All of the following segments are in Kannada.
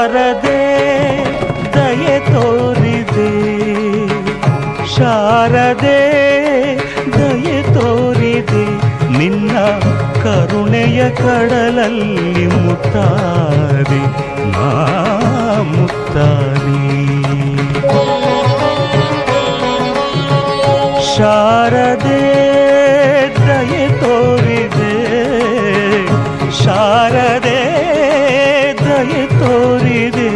ಶಾರದೆ ದಯೆ ತೋರಿದೆ ಶಾರದೆ ದಯೆ ತೋರಿದೆ ನಿನ್ನ ಕರುಣೆಯ ಕಡಲಲ್ಲಿ ಮುತ್ತಾದೆ ನಾ ಮುತ್ತಾದೆ ಶಾರದೆ ದಯೆ ತೋರಿದೆ ಶಾರದೆ ದಯೆ ತೋರಿದೆ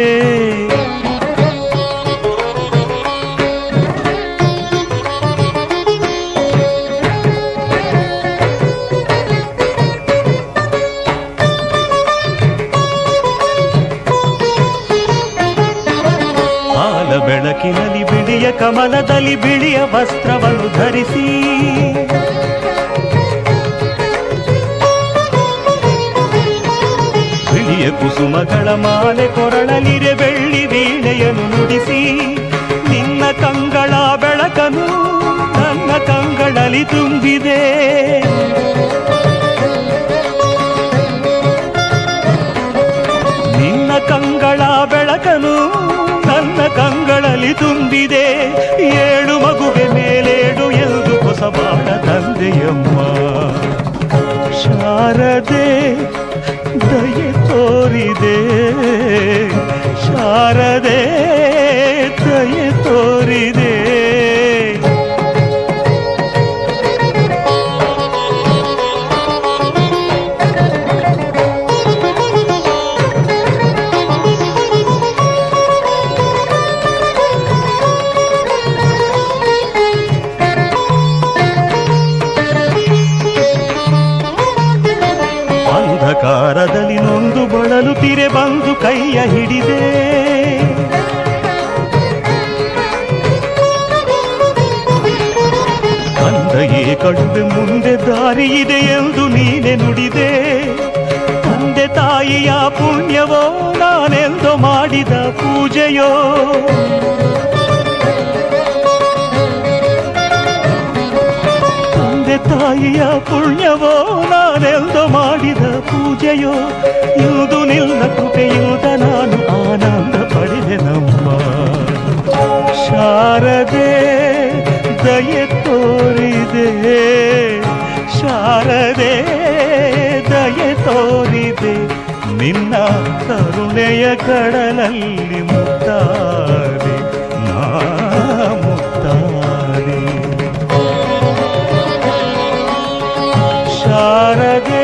ಹಾಲ ಬೆಳಕಿನಲ್ಲಿ ಬಿಳಿಯ ಕಮಲದಲ್ಲಿ ಬಿಳಿಯ ವಸ್ತ್ರವನ್ನು ಧರಿಸಿ ಬಿಳಿಯ ಕುಸುಮಗಳ ಮಾಲೆ ಕೊರಳಲಿರೆ ಬೆಳ್ಳಿ ವೀಣೆಯನ್ನು ನುಡಿಸಿ ನಿನ್ನ ಕಂಗಳ ಬೆಳಕನು ನನ್ನ ಕಂಗಳಲ್ಲಿ ತುಂಬಿದೆ ನಿನ್ನ ಕಂಗಳ ಬೆಳಕನು ನನ್ನ ಕಂಗಳಲ್ಲಿ ತುಂಬಿದೆ ಏಳು ಮಗುವೆ ಮೇಲೇಳು ಎಂದು ಹೊಸಬಾಳ ತಂದೆಯಮ್ಮ ಶಾರದೆ ದಯೆ ತೋರಿದೆ ಶಾರದೆ ದಯೆ ತೋರಿದೆ ಅಂಧಕಾರದಲ್ಲಿ ನೊಂದು ಬಳಲುತ್ತಿರೆ ಬಂದು ಕೈಯ ಹಿಡಿದೆ ತಂದೆಯೇ ಕಡುವೆ ಮುಂದೆ ದಾರಿ ಇದೆ ಎಂದು ನೀನೆ ನುಡಿದೆ ತಂದೆ ತಾಯಿಯ ಪುಣ್ಯವೋ ನಾನೆಂದು ಮಾಡಿದ ಪೂಜೆಯೋ ತಂದೆ ತಾಯಿಯ ಪುಣ್ಯವೋ ನಾನೆಂದು ಮಾಡಿದ ಪೂಜೆಯೋ ಇಂದು ನಿನ್ನ ಕೃಪೆಯಿಂದ ನಾನು ಆನಂದ ಪಡೆದೆ ನಮ್ಮ ಶಾರದೆ ದಯೆ ತೋರಿದೆ ಶಾರದೆ ದಯೆ ತೋರಿದೆ ನಿನ್ನ ಕರುಣೆಯ ಕಡಲಲ್ಲಿ ಮುತ್ತಾರೆ ನಾ ಮುತ್ತಾರೆ ಶಾರದೆ